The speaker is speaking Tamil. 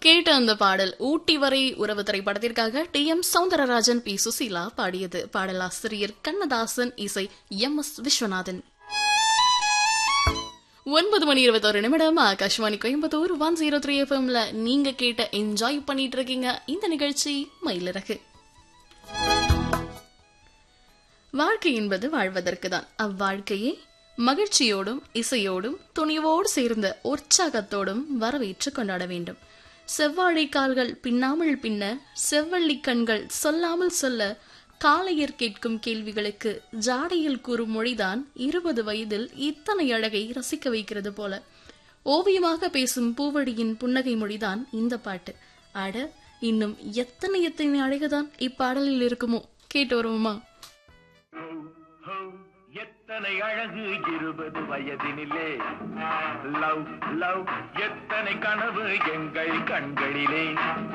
கேட்ட அந்த பாடல் ஊட்டி வரை உறவு திரைப்படத்திற்காக T M Soundararajan P Susheela பாடியது பாடலாசிரியர் கண்ணதாசன் இசை எம் எஸ் விஸ்வநாதன் ஒன்பது மணி இருபத்தொரு நிமிடம் Akashvani Coimbatore one zero three எஃப்எம்ல நீங்க கேட்ட என்ஜாய் பண்ணிட்டு இருக்கீங்க இந்த நிகழ்ச்சி மயிலிறகு வாழ்க்கை என்பது வாழ்வதற்கு தான் அவ்வாழ்க்கையை மகிழ்ச்சியோடும் இசையோடும் துணிவோடு சேர்ந்த உற்சாகத்தோடும் வரவேற்று கொண்டாட வேண்டும் செவ்வாழை கால்கள் பின்னாமல் பின்ன செவ்வள்ளி கண்கள் சொல்லாமல் சொல்ல காளையர் கேட்கும் கேள்விகளுக்கு ஜாடையில் கூறும் மொழிதான் இருபது வயதில் இத்தனை அழகை ரசிக்க வைக்கிறது போல ஓவியமாக பேசும் பூவடியின் புன்னகை மொழிதான் இந்த பாட்டு அட இன்னும் எத்தனை எத்தனை அழகுதான் இப்பாடலில் இருக்குமோ கேட்டு வருவோமா ஹோ, ஹோ, எத்தனை அழகு இருபது வயதினிலே லவ் லவ் எத்தனை கனவு எங்கள் கண்களிலே